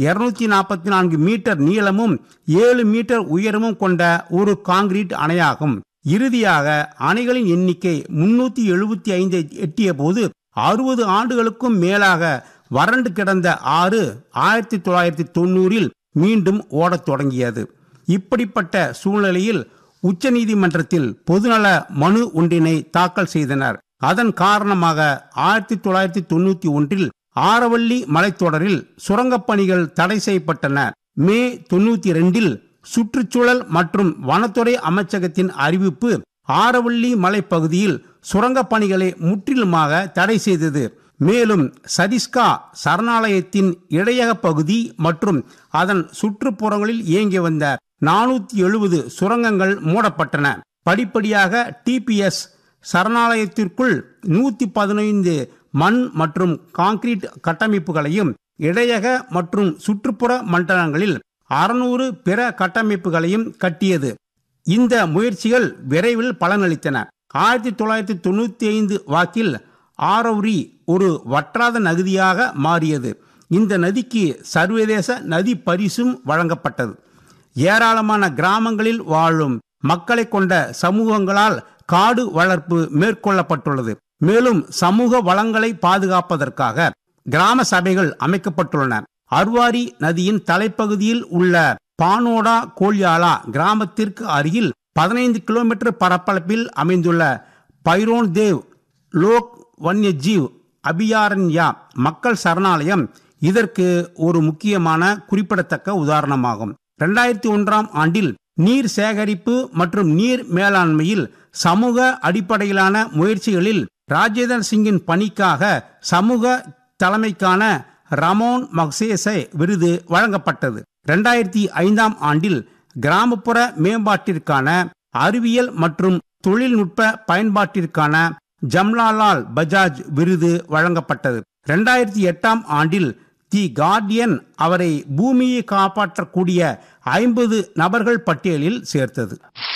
இருநூத்தி நாற்பத்தி நான்கு மீட்டர் நீளமும் ஏழு மீட்டர் உயரமும் கொண்ட ஒரு காங்கிரீட் அணையாகும் இறுதியாக அணைகளின் எண்ணிக்கை முன்னூத்தி எழுபத்தி ஐந்தை எட்டிய போது அறுபது ஆண்டுகளுக்கும் மேலாக வறண்டு கிடந்த ஆறு ஆயிரத்தி தொள்ளாயிரத்தி தொண்ணூறில் மீண்டும் ஓடத் தொடங்கியது இப்படிப்பட்ட சூழ்நிலையில் உச்சநீதிமன்றத்தில் பொதுநல மனு ஒன்றினை தாக்கல் செய்தனர் அதன் காரணமாக ஆயிரத்தி தொள்ளாயிரத்தி தொண்ணூத்தி ஒன்றில் ஆரவள்ளி மலைத்தொடரில் சுரங்கப் பணிகள் தடை செய்யப்பட்டன மே தொண்ணூத்தி ரெண்டில் சுற்றுச்சூழல் மற்றும் வனத்துறை அமைச்சகத்தின் அறிவிப்பு ஆரவள்ளி மலைப்பகுதியில் சுரங்கப் பணிகளை முற்றிலுமாக தடை செய்தது மேலும் சதிஸ்கா சரணாலயத்தின் இடையக பகுதி மற்றும் அதன் சுற்றுப்புறங்களில் இயங்கி வந்த நானூத்தி எழுபது சுரங்கங்கள் மூடப்பட்டன படிப்படியாக டிபிஎஸ் சரணாலயத்திற்குள் நூத்தி பதினைந்து மண் மற்றும் கான்கிரீட் கட்டமைப்புகளையும் இடையக மற்றும் சுற்றுப்புற மண்டலங்களில் அறுநூறு பிற கட்டமைப்புகளையும் கட்டியது இந்த முயற்சிகள் விரைவில் பலனளித்தன ஆயிரத்தி தொள்ளாயிரத்தி தொண்ணூத்தி ஐந்து வாக்கில் ஆரௌரி ஒரு வற்றாத நதியாக மாறியது இந்த நதிக்கு சர்வதேச நதி பரிசும் வழங்கப்பட்டது ஏராளமான கிராமங்களில் வாழும் மக்களை கொண்ட சமூகங்களால் காடு வளர்ப்பு மேற்கொள்ளப்பட்டுள்ளது மேலும் சமூக வளங்களை பாதுகாப்பதற்காக கிராம சபைகள் அமைக்கப்பட்டுள்ளன அர்வாரி நதியின் தலைப்பகுதியில் உள்ள பானோடா கோல்யாலா கிராமத்திற்கு அருகில் பதினைந்து கிலோமீட்டர் பரப்பளப்பில் அமைந்துள்ள பைரோன் தேவ் லோக் வன்யஜீவ் அபியாரண்யா மக்கள் சரணாலயம் இதற்கு ஒரு முக்கியமான குறிப்பிடத்தக்க உதாரணமாகும் இரண்டாயிரத்தி ஒன்றாம் ஆண்டில் நீர் சேகரிப்பு மற்றும் நீர் மேலாண்மையில் சமூக அடிப்படையிலான முயற்சிகளில் ராஜேந்தர் சிங்கின் பணிக்காக சமூக தலைமைக்கான ரமோன் மக்சேசை விருது வழங்கப்பட்டது இரண்டாயிரத்தி ஐந்தாம் ஆண்டில் கிராமப்புற மேம்பாட்டிற்கான அறிவியல் மற்றும் தொழில்நுட்ப பயன்பாட்டிற்கான ஜம்லாலால் பஜாஜ் விருது வழங்கப்பட்டது இரண்டாயிரத்தி எட்டாம் ஆண்டில் தி கார்டியன் அவரை பூமியை காப்பாற்றக்கூடிய ஐம்பது நபர்கள் பட்டியலில் சேர்த்தது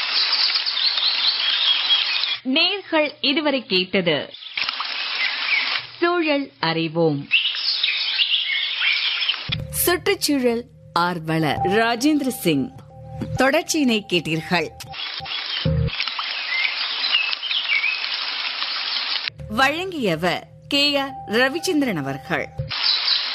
நேர்கள் இதுவரை கேட்டது சூழல் அறிவோம் சுற்றுச்சூழல் ஆர்வலர் ராஜேந்திர சிங் தொடர்ச்சியினை கேட்டீர்கள் வழங்கியவர் கே ஆர் ரவிச்சந்திரன் அவர்கள்